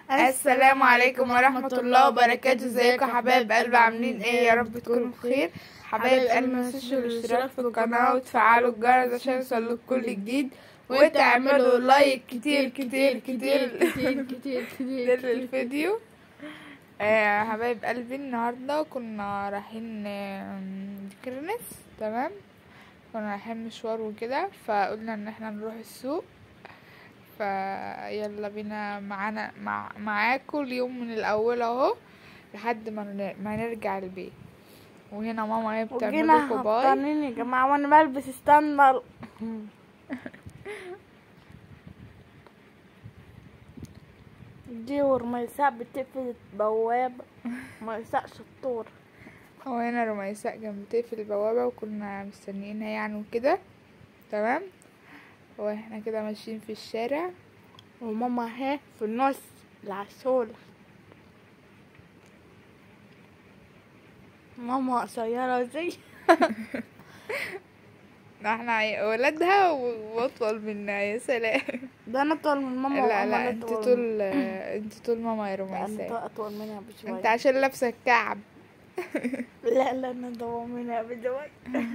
السلام عليكم ورحمة الله وبركاته ازيكم يا حبايب قلب عاملين ايه يا رب تكونوا بخير حبايب قلب ما تنسوش الاشتراك في القناة وتفعلوا الجرس عشان يوصلكوا كل جديد وتعملوا لايك كتير كتير كتير كتير كتير كتير للفيديو آه حبايب قلبي النهاردة كنا رايحين آم، كرنس تمام كنا رايحين مشوار وكده فقلنا ان احنا نروح السوق فيلا بينا معانا مع معاكم اليوم من الاول اهو لحد ما ن- ما نرجع البيت وهنا ماما هي بتعمل وجينا لكم باي هبطانين يا جماعة وانا بلبس استنر دي ورميساء بتقفل البوابة ميساء شطور وهنا رميساء كانت بتقفل البوابة وكنا مستنيينها يعني وكده تمام واحنا كده ماشيين في الشارع وماما اهي في النص العسولة ماما قصيرة زي احنا عي- ولادها و- واطول منا يا سلام ده انا اطول من ماما لا وماما لا اللي انت أطول طول انت طول ماما يا مني. رميساء انا اطول منها بشوية انت عشان لابسه الكعب لا لا انا اطول منها بشوية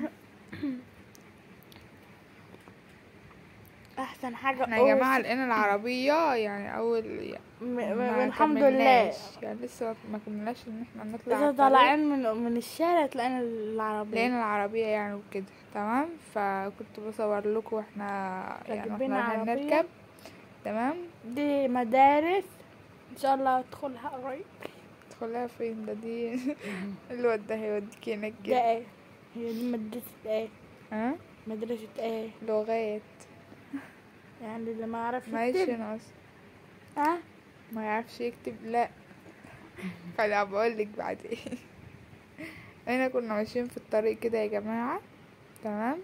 احسن حاجة احنا يا جماعه لقينا العربيه يعني اول يعني م- م- ما الحمد لله كملناش. يعني لسه ما كملناش ان احنا نطلع اذا الطريق. طالعين من من الشارع تلاقينا العربية لقينا العربيه يعني وكده تمام فكنت بصور لكم واحنا يعني راكبين واحنا رايحين عربية. نركب تمام دي مدارس ان شاء الله ادخلها قريب تدخلها فين ده دي الواد ده هيوديك هناك ده كده ايه هي دي مدرسة ايه ها مدرسة ايه لغات يعني اللي ما يعرفش معيش يكتب هنا اصلا ها ما يعرفش يكتب لا فانا بقول لك بعدين هنا كنا ماشيين في الطريق كده يا جماعه تمام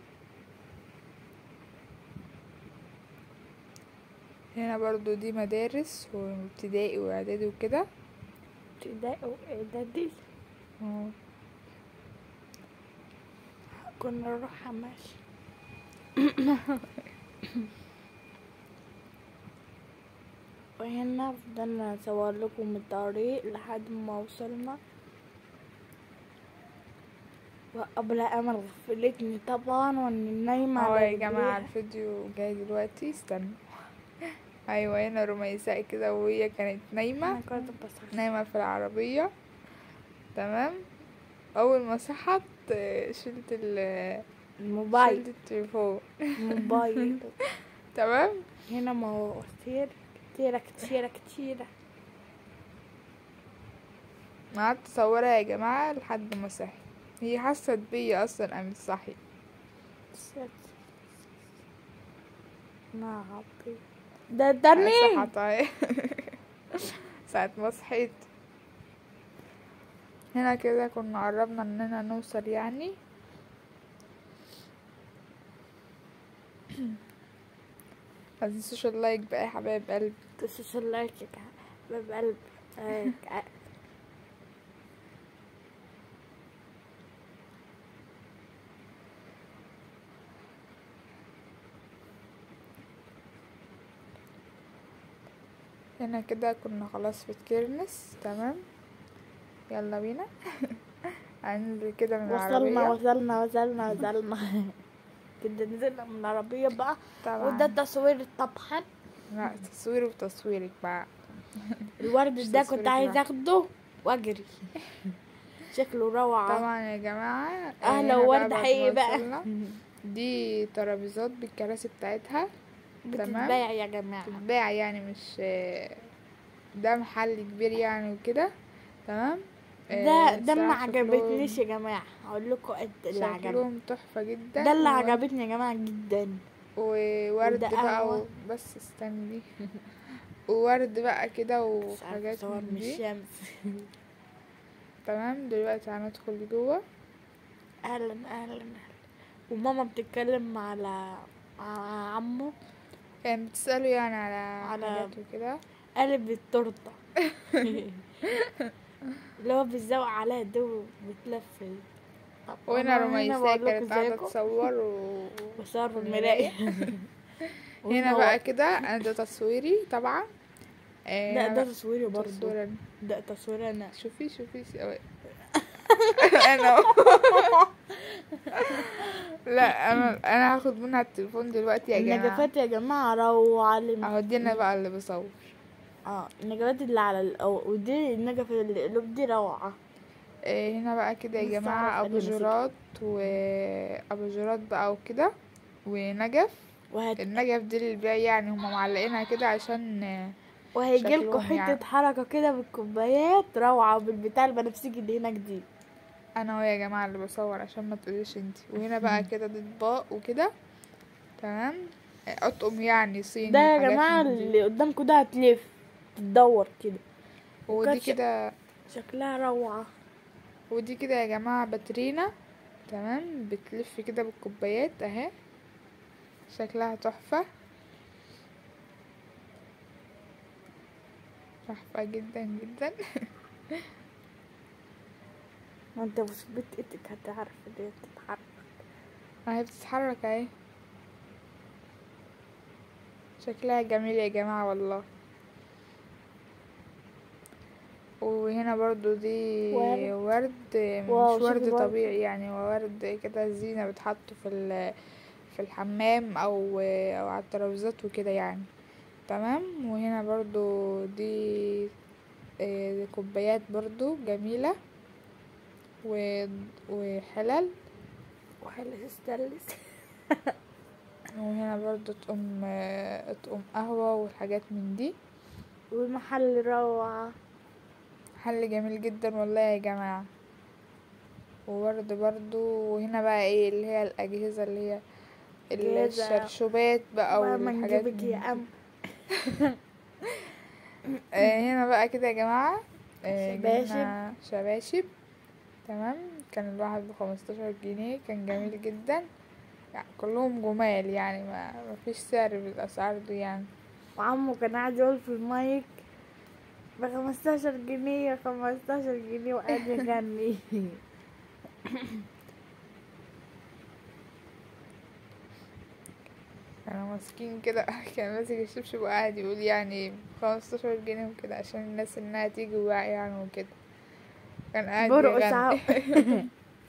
هنا برضو دي مدارس وابتدائي واعدادي وكده ابتدائي واعدادي أهو. كنا نروح حماش وهنا فضلنا نصور لكم الطريق لحد ما وصلنا وقبل امل غفلتني طبعا وانا نايمه اهو على يا جماعه رجليها. الفيديو جاي دلوقتي استنوا ايوه هنا رميساء كده وهي كانت نايمه انا كنت بصحى نايمة في العربية تمام أول ما صحت آه، شلت ال الموبايل شلت التليفون الموبايل تمام هنا مواسير كتيرة كتيرة كتيرة قعدت اصورها يا جماعة لحد ما صحي هي حست بيا اصلا قامت صحي ما عبي ده ده مين؟ صحت اهي ساعة ما صحيت هنا كده كنا قربنا اننا نوصل يعني متنسوش اللايك بقى يا حبايب قلبي تسوس اللايك يا حبيب قلب آه، آه. هنا كده كنا خلاص في الكيرنس تمام يلا بينا هننزل كده من وصلنا العربية وصلنا وصلنا وصلنا كده نزلنا من العربية بقى وده طبعا تصوير طبعا لا تصوير وتصويرك بقى الورد مش ده تصوير كنت عايز كده. اخده واجري شكله روعة طبعا يا جماعة اهلا هنا وورد بعد ما حقيقي بقى وصلنا، دي ترابيزات بالكراسي بتاعتها بتتباع يا جماعة بتتباع يعني مش ده محل كبير يعني وكده تمام ده آه، ده ما الصراحة عجبتنيش يا جماعة هقول لكم قد اللي شكلهم- عجبني شكلهم تحفة جدا ده اللي و- عجبتني يا جماعة جدا وورد وده بقى و... قهوة. بس استني وورد بقى كده مش عارفة وحاجات صور من من دي الشمس تمام دلوقتي هندخل جوه اهلا اهلا اهلا وماما بتتكلم على مع عمه كان بتسأله يعني على, على- حاجات وكده قلب التورته اللي هو بيزوق عليها ده وبتلف طب وهنا أنا رميساء بقول لكم كانت قاعدة ازيكم تصور و... وصار في المراية هنا بقى كده انا ده تصويري طبعا آه، لا ده أنا- تصويري برضه تصوير أنا. ده تصوير انا شوفي شوفي شوفي. انا لا انا انا هاخد منها التليفون دلوقتي يا جماعه النجفات يا جماعه روعه اللي اهو دي انا بقى اللي بصور اه النجفات اللي على ال... أو- ودي النجفة اللي القلوب دي روعه آه، هنا بقى كده يا نفسي جماعه أعرف أنا اباجورات واباجورات بقى وكده ونجف وهت... النجف دي للبيع يعني هما معلقينها كده عشان آه، وهيجيلكوا شكلهم حته يعني. حركه كده بالكوبايات روعه بالبتاع البنفسجي اللي هناك دي انا ويا جماعه اللي بصور عشان ما تقوليش انتي وهنا بقى كده دي اطباق وكده تمام آه، اطقم يعني صيني ده يا وحاجات جماعه من دي. اللي قدامكم ده هتلف تدور كده ودي وكانت ش- كده شكلها روعه ودي كده يا جماعة باترينا تمام بتلف كده بالكوبايات اهي شكلها تحفة تحفة جدا جدا ما انت مش بتقتك هتعرف ان هي بتتحرك اهي بتتحرك اهي شكلها جميل يا جماعة والله وهنا برضو دي ورد. ورد واو، مش شوفي ورد الورد. طبيعي يعني هو ورد كده زينة بتحط في ال- في الحمام او او على الترابيزات وكده يعني تمام وهنا برضو دي آه، كوبايات برضو جميلة و- وحلل وحلة استلس وهنا برضو تقوم آه، تقوم قهوة والحاجات من دي والمحل روعة حل جميل جدا والله يا جماعة وورد برضو وهنا بقى ايه اللي هي الأجهزة اللي هي أجهزة. الشرشوبات بقى ماما والحاجات نجيبك من يا دي. أم آه هنا بقى كده يا جماعة آه شباشب. جبنا شباشب تمام كان الواحد بخمستاشر جنيه كان جميل جدا يعني كلهم جمال يعني ما مفيش سعر بالأسعار دي يعني وعمو كان قاعد يقول في المايك بخمستاشر جنيه خمستاشر جنيه وقاعد يغني كانوا ماسكين كده كان ماسك الشبشب وقاعد يقول يعني خمستاشر جنيه وكده عشان الناس انها تيجي وواعي يعني وكده كان قاعد برقص يغني. عو-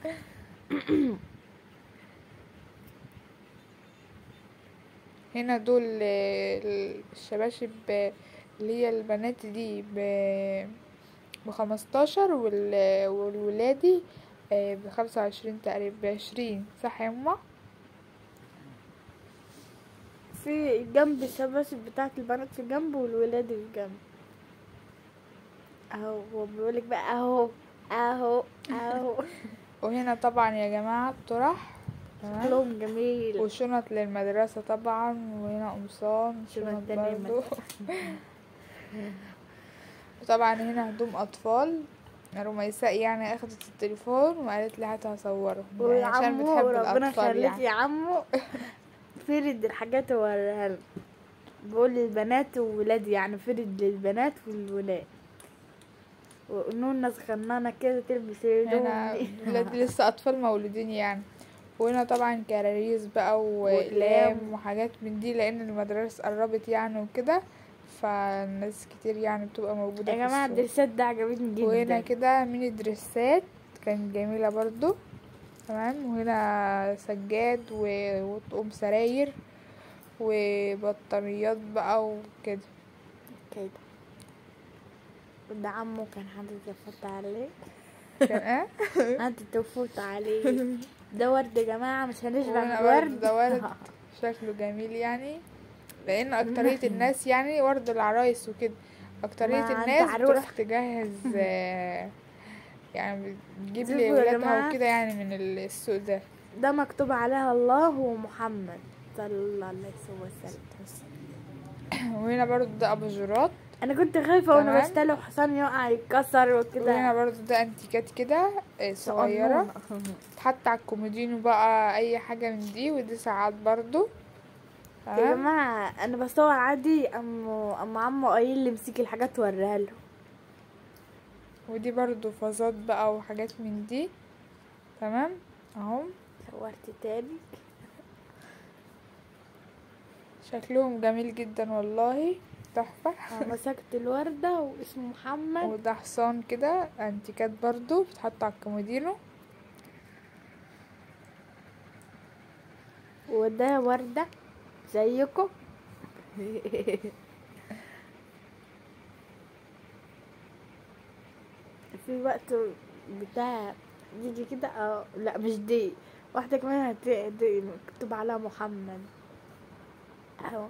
هنا دول آه، الشباشب آه، اللي هي البنات دي ب بخمستاشر وال... والولادي آه، بخمسة وعشرين تقريبا بعشرين صح يا ماما في جنب الشباشب بتاعت البنات في جنب والولاد في جنب اهو هو بيقولك بقى اهو اهو اهو وهنا طبعا يا جماعة الطرح تمام شكلهم جميل وشنط للمدرسة طبعا وهنا قمصان شنط شنط تانية برضو وطبعا هنا هدوم أطفال رميساء يعني أخدت التليفون وقالت لي هات هصوره يعني عشان وعمو بتحب ربنا الأطفال يخليك يعني يا عمو فرد الحاجات ووريها لنا بقول للبنات وولاد يعني فرد للبنات والولاد ونونا صغننة كده تلبس هنا هدوم ولاد لسه أطفال مولودين يعني وهنا طبعا كراريس بقى وأقلام. وأقلام وحاجات من دي لأن المدارس قربت يعني وكده فالناس كتير يعني بتبقى موجودة يا في جماعة السوق. الدرسات ده عجبتني وهنا جدا كده ميني دريسات كانت جميلة برضو تمام وهنا سجاد و- وطقم سراير وبطانيات بقى وكده كده وده عمو كان حاطط تفوت عليه كان ايه حاطط تفوت عليه ده ورد يا جماعة مش هنشبع وهنا من برضو ورد ده ورد شكله جميل يعني لان اكترية الناس يعني ورد العرايس وكده اكترية ما أنت الناس عروسة. بتروح تجهز آه، يعني بتجيب شوفوا يا لولادها جماعة. وكده يعني من السوق ده ده مكتوب عليها الله ومحمد صلى الله عليه وسلم وهنا برضو ده اباجورات انا كنت خايفه وانا تمام. بشتغل حصان يقع يتكسر وهنا وكده برضو ده انتيكات كده آه، صغيرة تحط على الكومودينو بقى اي حاجة من دي ودي ساعات برضو يا تمام جماعه انا بصور عادي ام ام عمو قايل لي امسكي الحاجات وريها له ودي برضو فازات بقى وحاجات من دي تمام اهو صورت تاني شكلهم جميل جدا والله تحفة آه، مسكت الوردة واسمه محمد وده حصان كده انتيكات برضو بتحط على الكومودينو وده وردة زيكم في وقت بتاع يجي كده اه لا مش دي واحدة كمان هت- دي مكتوب عليها محمد اهو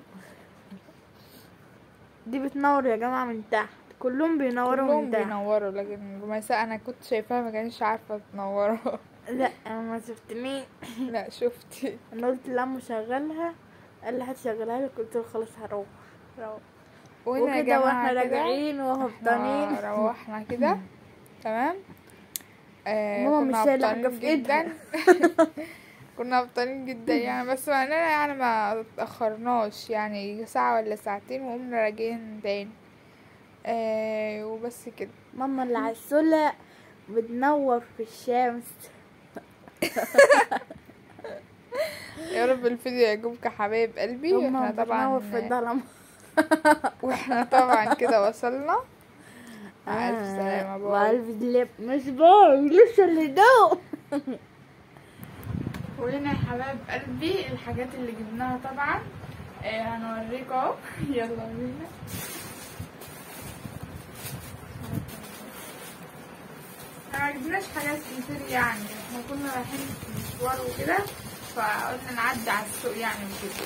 دي بتنور يا جماعة من تحت كلهم بينوروا كلهم من تحت بينوروا لكن رميساء انا كنت شايفاها ما كانش عارفة تنورها لا انا ما شفتني لا شفتي انا قلت لما شغلها قال لي هتشغلها لي قلت له خلاص هروح روح وهنا يا وكده واحنا جماعة كده راجعين وهبطانين احنا روحنا كده تمام آه ماما كنا مش شايلة حاجة هبطانين في إيدها. جدا كنا هبطانين جدا يعني بس معنانا يعني ما اتأخرناش يعني ساعة ولا ساعتين وقمنا راجعين تاني آه وبس كده ماما اللي على السلة بتنور في الشمس يا رب الفيديو يعجبك يا حبايب قلبي ماما واحنا بتنور في طبعا الظلام واحنا طبعا كده وصلنا مع الف آه، سلامة باي وألف اللي مش باي لسه اللي دوق وهنا يا حبايب قلبي الحاجات اللي جبناها طبعا آه هنوريكم اهو يلا بينا احنا ما جبناش حاجات كتير يعني احنا كنا رايحين في مشوار وكده فقلنا نعدي على السوق يعني وكده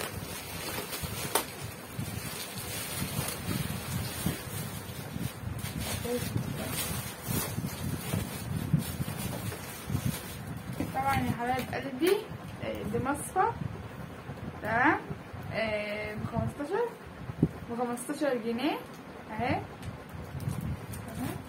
طبعا يا حبايب قلبي آه، دي مصفى تمام ب 15 ب 15 جنيه اهي تمام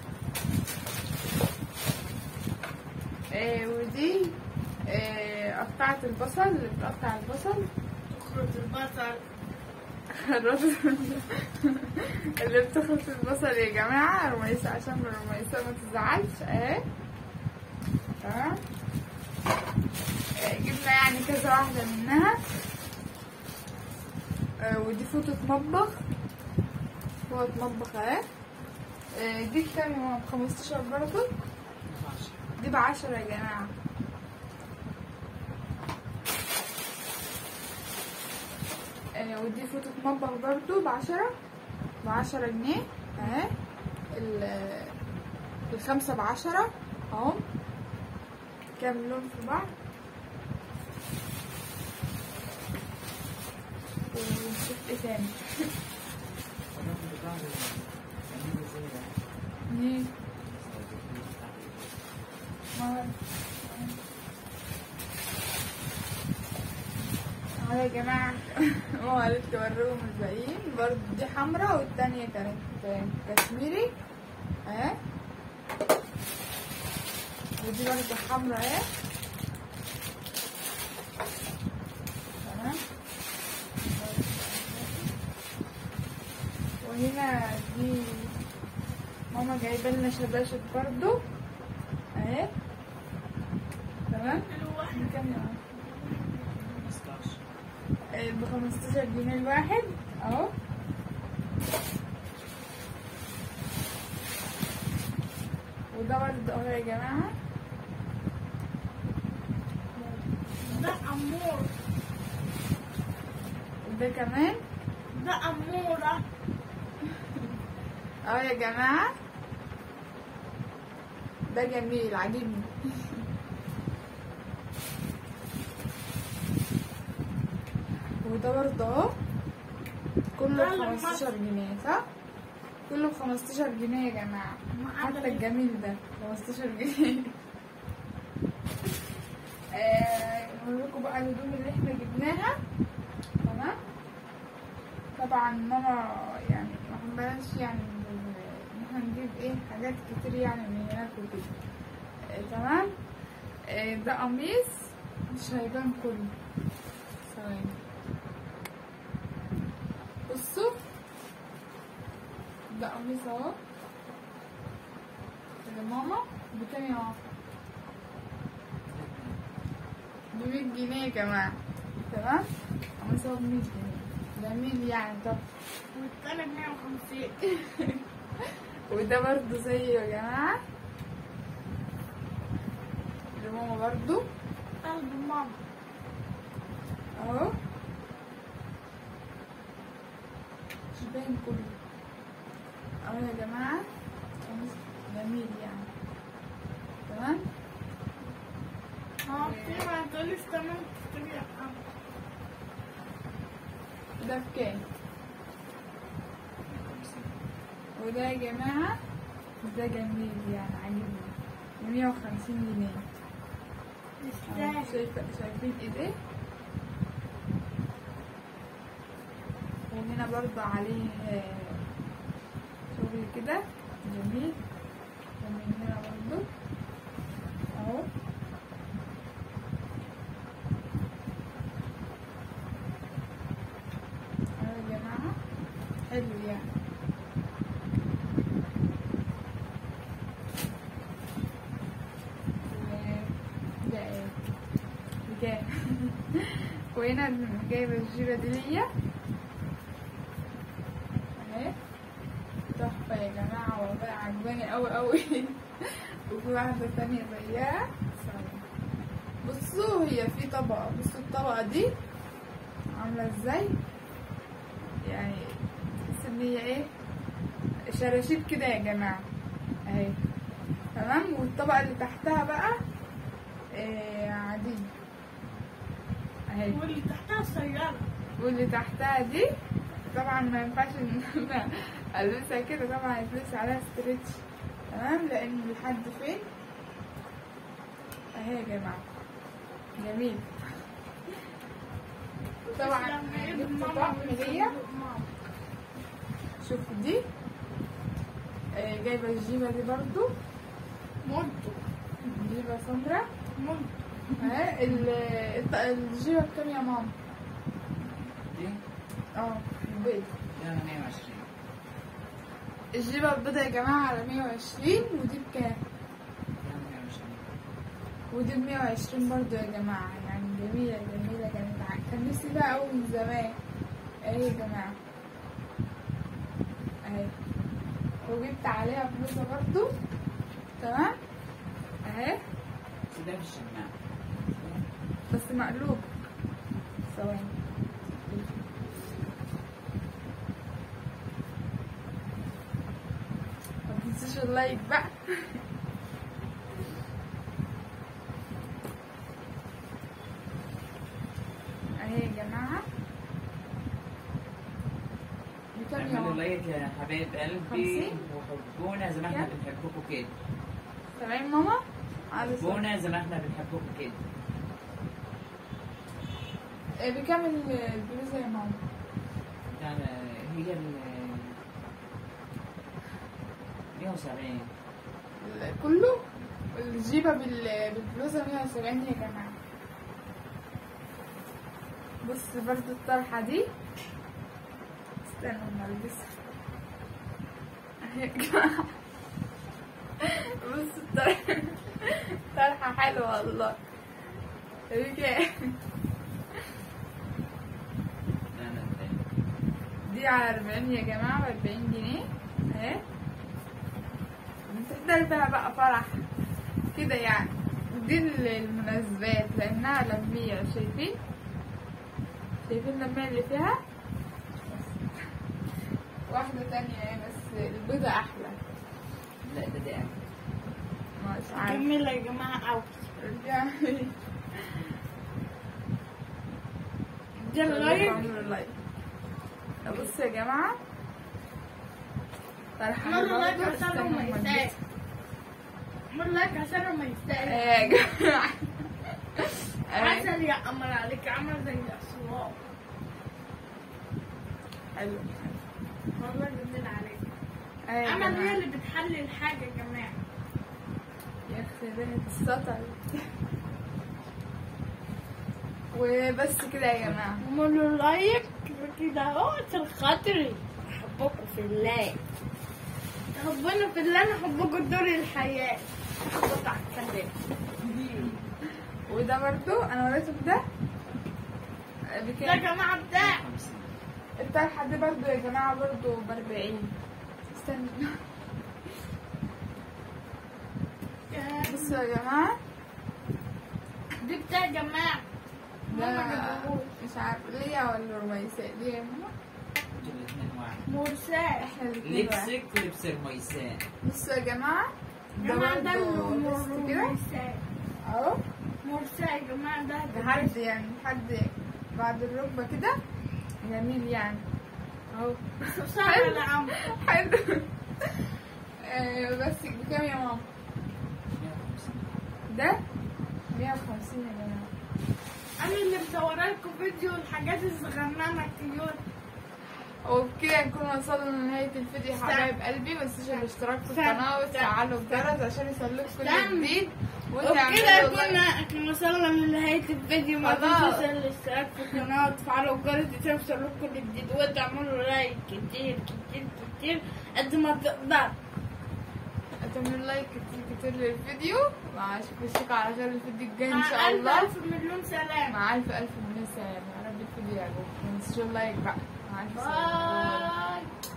آه، ودي آه، قطعة البصل اللي بتقطع البصل تخرج البصل الرز- اللي بتخلط البصل يا جماعة رميسة عشان رميسة ما تزعلش اهي تمام آه، جبنا يعني كذا واحدة منها آه، ودي فوطة مطبخ فوطة مطبخ اهي آه، دي بكام يا ماما بخمستاشر برضه دي بعشرة يا جماعة آه، ودي فوطة مطبخ برضو بعشرة بعشرة جنيه اهي ال- الخمسة بعشرة اهو كام لون في بعض ونشوف ايه تاني دي ما- اهو يا جماعة ماما قالت لي وريهم الباقيين برضه دي حمرا والتانية كانت كشميري اهي ودي برضه حمرا اهي تمام وهنا دي ماما جايبه لنا شباشب برضه اهي تمام كام يا ماما؟ ب 15 جنيه الواحد اهو وده برضه اهو يا جماعة ده أمور وده كمان ده أمورة اهو يا جماعة ده جميل عاجبني وده برضه اهو كله ده اللي ب 15 جنيه صح؟ كله ب 15 جنيه يا جماعة حتى الجميل ده 15 جنيه آه، نوريكم بقى الهدوم اللي احنا جبناها تمام طبعا ماما يعني ما حبهاش يعني ان احنا نجيب ايه حاجات كتير يعني من هناك وكده آه، تمام آه، ده قميص مش هيبان كله ثواني بصوا ده قميص اهو لماما بكام يا ماما بمية جنيه يا جماعة تمام قميص اهو بمية جنيه ده جميل يعني طب والتاني ب 150 وده برضو زيه يا جماعة لماما برضو قلب ماما اهو مش باين كله اهو يا جماعة قميص جميل يعني تمام اه في ما تقوليش تمام تشتري يا محمد. ده بكام وده يا جماعة ده جميل يعني عاجبني بمية وخمسين جنيه أهو، تستاهل شايفة شايفين ايديه وهنا برضه عليه آه، شغل كده جميل ومن هنا برضه اهو اهو يا جماعة حلو يعني و- ده ايه بكام وهنا جايبة الجيبة دي ليا اهي تحفة يا جماعة والله عجباني أوي أوي وفي واحدة تانية زيها بصوا هي في طبقة بصوا الطبقة دي عاملة ازاي يعني تحس ان هي ايه شراشيب كده يا جماعة اهي تمام والطبقة اللي تحتها بقى إيه عادية اهي واللي تحتها سيارة واللي تحتها دي طبعا ما ينفعش ان انا البسها كده طبعا يتلبس عليها ستريتش تمام لان لحد فين اهي يا جماعه جميل طبعا لما يجي جبت ماما طقم ليا ماما. شوفوا دي آه، جايبه الجيبه دي برضو مولتو جيبه سمرا مولتو اهي ال- الط- الجيبه بكام يا ماما دي اه البيض لا 120 الجيبه البيضة يا جماعه على 120 ودي بكام لا 120 ودي ب 120 برضو يا جماعة يعني جميلة جميلة جميلة كان نفسي بقى أوي من زمان اهي يا جماعة اهي وجبت عليها بلوزة برضو تمام اهي بس ده في الشماعة بس مقلوب ثواني ما تنسوش اللايك بقى اهي يا جماعة بكام يا اعملوا ماما؟ لايك يا حبايب قلبي خمسين؟ وحبونا زي ما احنا كام؟ بنحبكم كده سامعين ماما؟ على الصوت. حبونا زي ما احنا بنحبكم كده إيه بكام ال- البلوزة يا ماما؟ يعني هي ال 170 ال- كله الجيبة بال- بالبلوزة 170 يا جماعة بص برضو الطرحة دي استنوا ما البسها اهي يا جماعة بص الطرحة طرحة حلوة والله بكام لا لا لا دي على 40 يا جماعة ب 40 جنيه اهي بتقدر بقى بقى فرح كده يعني دي المناسبات لأنها لمية شايفين شايفين اللمية اللي فيها واحدة تانية اهي بس البيضة أحلى لا ده ده مش عارفة جميلة يا جماعة أوي رجعي ده اللايك اعملوا لايك بصوا يا جماعة طرحة عملوا لايك برضه، عشان استنوا هم أما يستاهلوا ألبسها. عملوا لايك عشان هم يستاهلوا يا جماعة عسل يا قمر عليك عمل زي الأسواق حلو والله جميل عليك أيوة يا عمل هي جماعة. اللي بتحلي الحاجة يا جماعة يا اختي بنت السطر وبس كده يا جماعة عملوا لايك كده اهو عشان خاطري احبكم في الله تحبونا في الله نحبكم دور الحياة قطع الكلام وده برضو انا وريتك ده ده يا بكام جماعة بتاع 50 الطرحة دي برضو يا جماعة برضو بأربعين استنى بصوا يا جماعة دي بتاع جماعة ده ماما جابوه. مش عارف ليا ولا رميساء ليا يا ماما انتوا الاثنين واحد مرسال احنا الاتنين واحد. لبسك ولبس رميسان بصوا يا جماعة ده جماعة ده برضو بس كده مرسال اهو مرسال يا جماعة ده لحد يعني لحد بعد الركبة كده جميل يعني اهو صار يا عم حلو آه، بس بكام يا ماما 150 ده 150 يا جماعة انا اللي مصوره لكم فيديو الحاجات الصغننه الكيوت وبكده نكون وصلنا لنهاية الفيديو يا حبايب قلبي ما تنسوش الاشتراك في استنى. القناة وتفعلوا الجرس عشان يوصلك كل استنى. جديد وبكده وتعملوا لايك. كنا كنا وصلنا لنهاية الفيديو ما خلاص. تنسوش الاشتراك في القناة وتفعلوا الجرس عشان يوصلكم كل جديد وتعملوا لايك كتير كتير كتير قد ما تقدر تعملوا لايك كتير كتير للفيديو واشوفكم على خير الفيديو الجاي ان مع شاء ألف الله ألف مليون سلام مع الف الف مليون سلام يا رب الفيديو يعجبكم ما تنسوش اللايك بقى مع الف سلامة باي